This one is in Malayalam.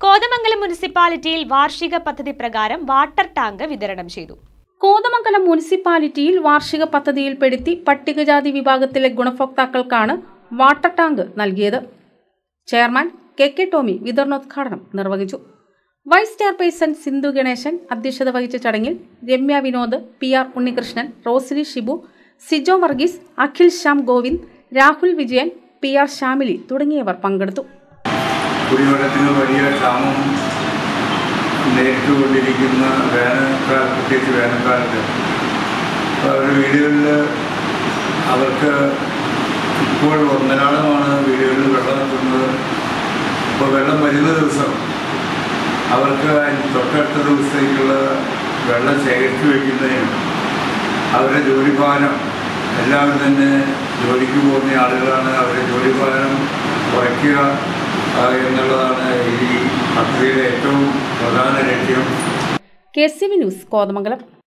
കോതമംഗലം മുനിസിപ്പാലിറ്റിയിൽ വാർഷിക പദ്ധതി പ്രകാരം വാട്ടർ ടാങ്ക് വിതരണം ചെയ്തു കോതമംഗലം മുനിസിപ്പാലിറ്റിയിൽ വാർഷിക പദ്ധതിയിൽപ്പെടുത്തി പട്ടികജാതി വിഭാഗത്തിലെ ഗുണഭോക്താക്കൾക്കാണ് വാട്ടർ ടാങ്ക് നൽകിയത് ചെയർമാൻ കെ കെ ടോമി വിതരണോദ്ഘാടനം നിർവഹിച്ചു വൈസ് ചെയർപേഴ്സൺ സിന്ധു ഗണേശൻ അധ്യക്ഷത വഹിച്ച ചടങ്ങിൽ Ramya Vinod P R Unnikrishnan Rosily Shibu Sijo Varghese Akhil Shyam Govind Rahul Vijayan P R Shyamili തുടങ്ങിയവർ പങ്കെടുത്തു കുടിവെള്ളത്തിന് വലിയ ക്ഷാമം നേരിട്ടുകൊണ്ടിരിക്കുന്ന വേനൽക്കാലം പ്രത്യേകിച്ച് വേനൽക്കാലത്ത് അപ്പോൾ അവരുടെ വീടുകളിൽ അവർക്ക് ഇപ്പോൾ ഒന്നരാളമാണ് വീടുകളിൽ വെള്ളം എത്തുന്നത് അപ്പോൾ വെള്ളം വരുന്ന ദിവസം അവർക്ക് അതിന് തൊട്ടടുത്ത ദിവസത്തേക്കുള്ള വെള്ളം ശേഖരിച്ചു വയ്ക്കുന്നതിനും അവരുടെ ജോലിഭാരം എല്ലാവരും തന്നെ ജോലിക്ക് പോകുന്ന ആളുകളാണ് അവരുടെ ജോലിഭാരം കുറയ്ക്കുക ആ, എന്നുള്ളതാണ് ഈ പദ്ധതിയുടെ ഏറ്റവും പ്രധാന ലക്ഷ്യം K C V news Kothamangalam